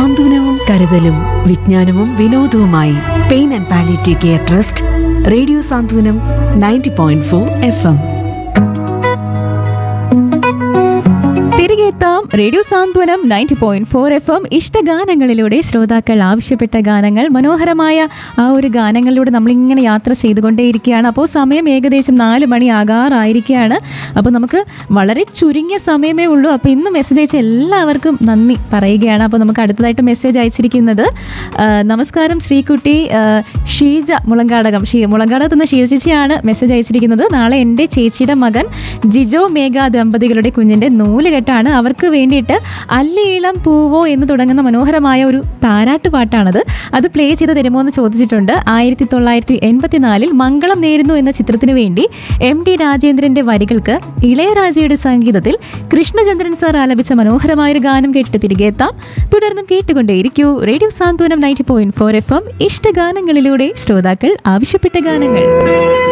സാന്ത്വനവും കരുതലും വിജ്ഞാനവും വിനോദവുമായി pain and palliative care trust radio Santhwanam ninety point four F M തിരികെ എത്താം radio Santhwanam ninety point four F M ഇഷ്ടഗാനങ്ങളിലൂടെ ശ്രോതാക്കൾ ആവശ്യപ്പെട്ട ഗാനങ്ങൾ മനോഹരമായ ആ ഒരു ഗാനങ്ങളിലൂടെ നമ്മളിങ്ങനെ യാത്ര ചെയ്തുകൊണ്ടേയിരിക്കുകയാണ് അപ്പോൾ സമയം ഏകദേശം നാല് മണി ആകാറായിരിക്കുകയാണ് അപ്പോൾ നമുക്ക് വളരെ ചുരുങ്ങിയ സമയമേ ഉള്ളൂ അപ്പോൾ ഇന്ന് മെസ്സേജ് അയച്ച എല്ലാവർക്കും നന്ദി പറയുകയാണ് അപ്പോൾ നമുക്ക് അടുത്തതായിട്ട് മെസ്സേജ് അയച്ചിരിക്കുന്നത് ആ, നമസ്കാരം ശ്രീകുട്ടി ആ, ഷീജ മുളങ്കാടകം ഷീ മുളങ്കാടകത്ത് നിന്ന് ഷീജ ചേച്ചിയാണ് മെസ്സേജ് അയച്ചിരിക്കുന്നത് നാളെ എൻ്റെ ചേച്ചിയുടെ മകൻ ജിജോ മേഘ ദമ്പതികളുടെ കുഞ്ഞിൻ്റെ നൂലുകെട്ടാണ് അവർക്ക് വേണ്ടിയിട്ട് അല്ലീളം പൂവോ എന്ന് തുടങ്ങുന്ന മനോഹരമായ ഒരു താരാട്ട് പാട്ടാണത് അത് പ്ലേ ചെയ്ത് തരുമോ എന്ന് ചോദിച്ചിട്ടുണ്ട് ആയിരത്തി തൊള്ളായിരത്തി എൺപത്തിനാലിൽ മംഗളം നേരുന്നു എന്ന ചിത്രത്തിന് വേണ്ടി എം ഡി രാജേന്ദ്രന്റെ വരികൾക്ക് ഇളയരാജയുടെ സംഗീതത്തിൽ കൃഷ്ണചന്ദ്രൻ സാർ ആലപിച്ച മനോഹരമായൊരു ഗാനം കേട്ടിട്ട് തിരികെ എത്താം തുടർന്നും കേട്ടുകൊണ്ടേയിരിക്കൂ radio Santhwanam ninety point four F M ഇഷ്ടഗാനങ്ങളിലൂടെ ശ്രോതാക്കൾ ആവശ്യപ്പെട്ട ഗാനങ്ങൾ